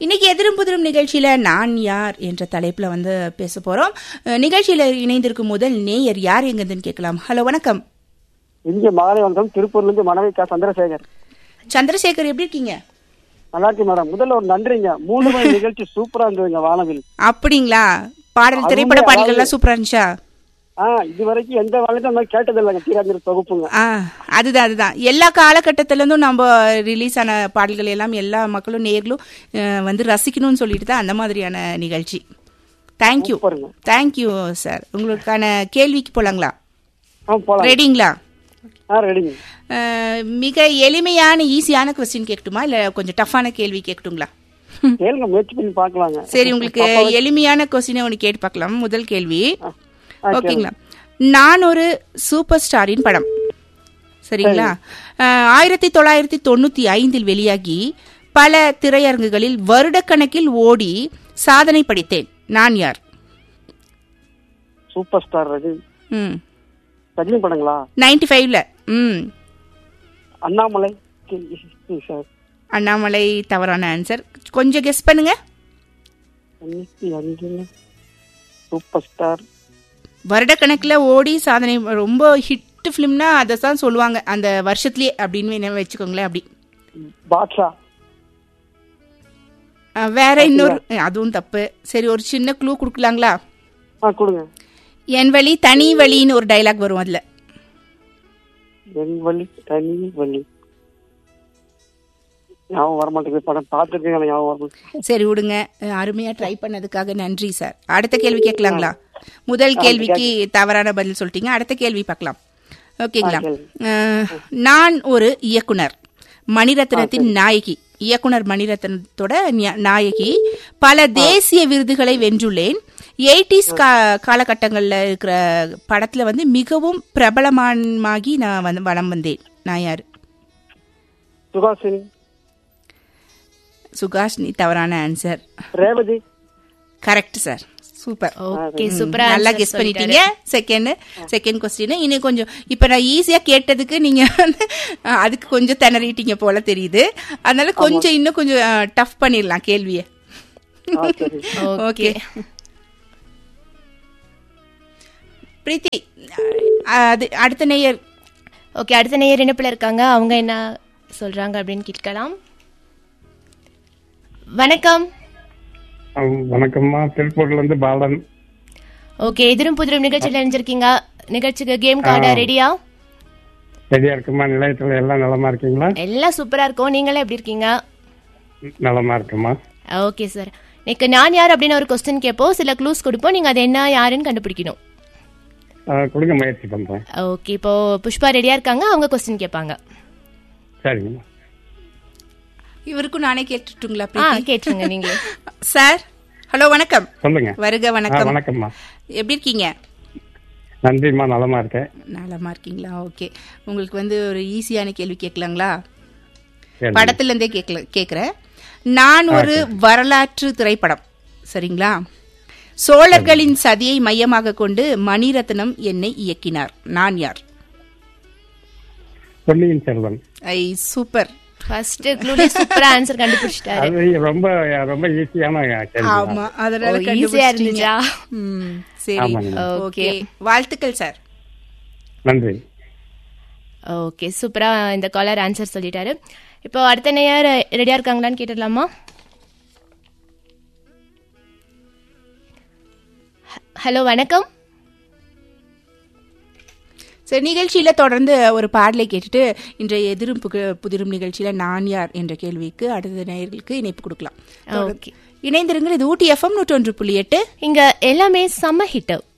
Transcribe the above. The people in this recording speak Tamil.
இன்னைக்கு எதிரும் புதிரும் நிகழ்ச்சியில நான் யார் என்ற தலைப்புல வந்து பேச போறோம் அஹ், நிகழ்ச்சியில இணைந்திருக்கும் முதல் நேயர் யார் எங்கன்னு கேட்கலாம் ஹலோ வணக்கம் இங்க மாலை வணக்கம் திருப்பூர்ல இருந்து மனைவிக்கா சந்திரசேகர் சந்திரசேகர் எப்படி இருக்கீங்க நல்லா இருக்கு மேடம் முதல்ல ஒரு நன்றிங்க மூணு மணி நிகழ்ச்சி சூப்பரா இருந்ததுங்க வானவில் அப்படிங்களா பாடல் திரைப்பட அருமையா, பாடல்கள் எல்லாம் சூப்பரா இருந்துச்சா ஆ இது வரைக்கும் எந்த வானத்தையும் அந்த மாதிரி கேட்டது இல்லைங்க தீராந்திர தொகுப்புங்க ஆ அதுதான் அதுதான் எல்லா காலகட்டத்தில இருந்தும் நம்ம ரிலீஸ் ஆன பாடல்கள் எல்லாம் எல்லா மக்களும் நேர்களும் அஹ், வந்து ரசிக்கணும்னு சொல்லிட்டு தான் அந்த மாதிரியான நிகழ்ச்சி தேங்க்யூ சூப்பருங்க தேங்க்யூ சார் உங்களுக்கான கேள்விக்கு போலாங்களா ஆ போலாம் ரெடிங்களா ஆ ரெடிங்க அஹ், மிக எளிமையான ஈஸியான கொஸ்டின் கேட்கட்டுமா இல்ல கொஞ்சம் டஃப்பான கேள்வி கேட்கட்டுங்களா கேளுங்க முயற்சி பண்ணி பார்க்கலாங்க சரி உங்களுக்கு எளிமையான கொஸ்டினை ஒன்று கேட்டு பார்க்கலாம் முதல் கேள்வி ஆ, ஆ, ஓகேங்களா நான் ஒரு சூப்பர் ஸ்டாரின் படம் சரிங்களா அஹ், ஆயிரத்தி தொள்ளாயிரத்தி தொண்ணூத்தி ஐந்தில் வெளியாகி பல திரையரங்குகளில் வருடக்கணக்கில் ஓடி சாதனை படைத்தேன் நான் யார் சூப்பர் ஸ்டார் ரஜினி ம் ரஜினி படங்களா நைன்டி ஃபைவ்ல ம் அண்ணாமலை கி- கி- சார் அண்ணாமலை தவறான ஆன்சர் கொஞ்சம் கெஸ் பண்ணுங்க தொண்ணூத்தி அஞ்சுங்க சூப்பர் ஸ்டார் வருடக்கணக்கில் ஓடி சாதனை ரொம்ப ஹிட் ஃபிலிம்னா அதை தான் சொல்லுவாங்க அந்த வருஷத்துலயே அப்படின்னு வேணா வச்சுக்கோங்களேன் அப்படி பாட்ஷா அஹ், வேற இன்னொரு அதுவும் தப்பு சரி ஒரு சின்ன க்ளூ கொடுக்கலாங்களா ஆ கொடுங்க என் வழி தனி வழின்னு ஒரு டைலாக் வரும் அதுல என் வழி தனி வழி ஞாபகம் வர மாட்டேங்குது படம் பார்த்துருக்கேன் எனக்கு ஞாபகம் வரமாட்டேங்குது சரி விடுங்க அஹ், அருமையா ட்ரை பண்ணதுக்காக நன்றி சார் அடுத்த கேள்வி கேட்கலாங்களா முதல் கேள்விக்கு தவறான பதில் சொல்லிட்டீங்க அடுத்த கேள்வி பார்க்கலாம் ஓகேங்களா அஹ், நான் ஒரு இயக்குனர் மணிரத்னத்தின் நாயகி இயக்குனர் மணிரத்னத்தோட ஞ- நாயகி பல தேசிய விருதுகளை வென்றுள்ளேன் எயிட்டிஸ் காலகட்டங்களில் இருக்கிற படத்துல வந்து மிகவும் பிரபலமாகி நான் வந்து வலம் வந்தேன் நான் யாரு சுகாசினி சுகாஷினி தவறான answer Revathi correct sir super okay சூப்பரா நல்லா கெஸ் பண்ணிட்டீங்க செகண்ட் செகண்ட் கொஸ்டின் இன்னும் கொஞ்சம் இப்ப நான் ஈஸியா கேட்டதுக்கு நீங்க வந்து, அஹ், அதுக்கு கொஞ்சம் திணறிட்டீங்க போல தெரியுது அதனால கொஞ்சம் இன்னும் கொஞ்சம் டஃப் பண்ணிடலாம் கேள்வியை ஆ சரி ஓகே பிரீத்தி அஹ், அது அடுத்த நேயர் ஓகே அடுத்த நேயர் இணைப்புல இருக்காங்க அவங்க என்ன சொல்றாங்க அப்படின்னு கேட்கலாம் வணக்கம் ஆ, வணக்கம்மா திருப்பூர்ல இருந்து பாலன் ஓகே எதிரும் புதிரும் நிகழ்ச்சியில் இணைஞ்சிருக்கீங்க நிகழ்ச்சிக்கு கேம் கார்டா ரெடியா ரெடியா இருக்குமா நிலையத்துல எல்லாம் நலமா இருக்கீங்களா எல்லாம் சூப்பரா இருக்கும் நீங்களே எப்படி இருக்கீங்க நலமா இருக்குமா ஓகே சார் இன்னைக்கு நான் யார் அப்படின்னு ஒரு கொஸ்டின் கேட்போம் சில க்ளூஸ் கொடுப்போம் நீங்க அது என்ன யாருன்னு கண்டுபிடிக்கணும் ஆ, கொடுங்க முயற்சி பண்றேன் ஓகே இப்போ புஷ்பா ரெடியா இருக்காங்க அவங்க கொஸ்டின் கேட்பாங்க சரிங்கம்மா இவருக்கும் நானே கேட்டுட்டுங்களா ஆ பிரீத்தி கேட்டுருங்க நீங்களே சார் ஹலோ வணக்கம் சொல்லுங்க வருக ஆ, வணக்கம் வணக்கம்மா எப்படி இருக்கீங்க நன்றிம்மா நலமா இருக்கேன் நலமா இருக்கீங்களா ஓகே உங்களுக்கு வந்து ஒரு ஈஸியான கேள்வி கேட்கலாங்களா சரி. படத்துல இருந்தே கேட்கல கேட்குறேன் நான் ஒரு வரலாற்று திரைப்படம் சரிங்களா சோழர்களின் சதியை மையமாக கொண்டு மணிரத்னம் என்னை இயக்கினார் நான் யார் பொன்னியின் செல்வன் ஐ சூப்பர் ஃபர்ஸ்ட் க்ளூலே சூப்பரா ஆன்சர் கண்டுபிடிச்சிட்டாரு அது ரொம்ப ரொம்ப ஈஸியான கேள்வி ஆமா அதனால ஓ, ஈஸியா கண்டுபிடிச்சிட்டீங்க. இருந்துச்சா? ம், சரி ஆமாங்க. ஓகே வாழ்த்துக்கள் சார் நன்றி ஓகே சூப்பரா இந்த காலர் ஆன்சர் சொல்லிட்டாரு இப்போ அடுத்த நேயர் ரெடியா இருக்காங்களான்னு கேட்டுடலாமா ஹலோ வணக்கம் சரி நிகழ்ச்சியில தொடர்ந்து ஒரு பாடலை கேட்டுட்டு இன்றைய எதிரும் புக- புதிரும் நிகழ்ச்சியில நான் யார் என்ற கேள்விக்கு அடுத்த நேயர்களுக்கு இணைப்பு கொடுக்கலாம் ஓகே இணைந்திருங்கள் இது ஊட்டி எஃப்எம் நூற்றொன்று புள்ளி எட்டு இங்க எல்லாமே செம்ம ஹிட்